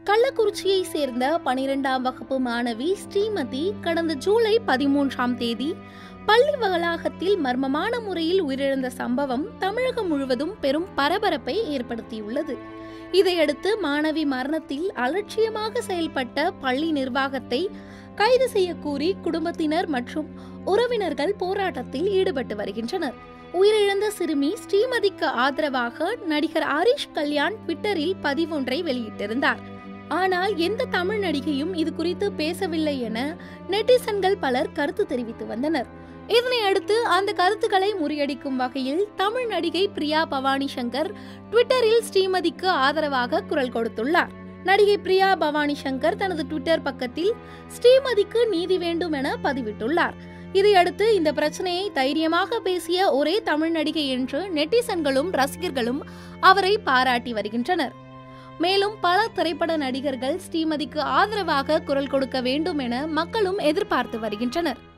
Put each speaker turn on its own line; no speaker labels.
கள்ளக்குறிச்சியை சேர்ந்த பனிரெண்டாம் வகுப்பு மாணவி ஸ்ரீமதி கடந்த ஜூலை பதிமூன்றாம் தேதி பள்ளி வளாகத்தில் மர்மமான முறையில் உயிரிழந்த சம்பவம் தமிழகம் முழுவதும் பெரும் பரபரப்பை ஏற்படுத்தியுள்ளது இதையடுத்து மாணவி மரணத்தில் அலட்சியமாக செயல்பட்ட பள்ளி நிர்வாகத்தை கைது செய்ய கூறி குடும்பத்தினர் மற்றும் உறவினர்கள் போராட்டத்தில் ஈடுபட்டு வருகின்றனர் உயிரிழந்த சிறுமி ஸ்ரீமதிக்கு ஆதரவாக நடிகர் ஹரிஷ் கல்யாண் ட்விட்டரில் பதிவொன்றை வெளியிட்டிருந்தார் ஆனால் எந்த தமிழ் நடிகையும் இது குறித்து பேசவில்லை என நெட்டிசன்கள் பலர் கருத்து தெரிவித்து வந்தனர் இதனை அடுத்து அந்த கருத்துக்களை முறியடிக்கும் வகையில் தமிழ் நடிகை பிரியா பவானி சங்கர் ட்விட்டரில் ஸ்ரீமதிக்கு ஆதரவாக குரல் கொடுத்துள்ளார் நடிகை பிரியா பவானி சங்கர் தனது ட்விட்டர் பக்கத்தில் ஸ்ரீமதிக்கு நீதி வேண்டும் என பதிவிட்டுள்ளார் இதையடுத்து இந்த பிரச்சனையை தைரியமாக பேசிய ஒரே தமிழ் நடிகை என்று நெட்டிசன்களும் ரசிகர்களும் அவரை பாராட்டி வருகின்றனர் மேலும் பல திரைப்பட நடிகர்கள் ஸ்ரீமதிக்கு ஆதரவாக குரல் கொடுக்க வேண்டும் என மக்களும் எதிர்பார்த்து வருகின்றனர்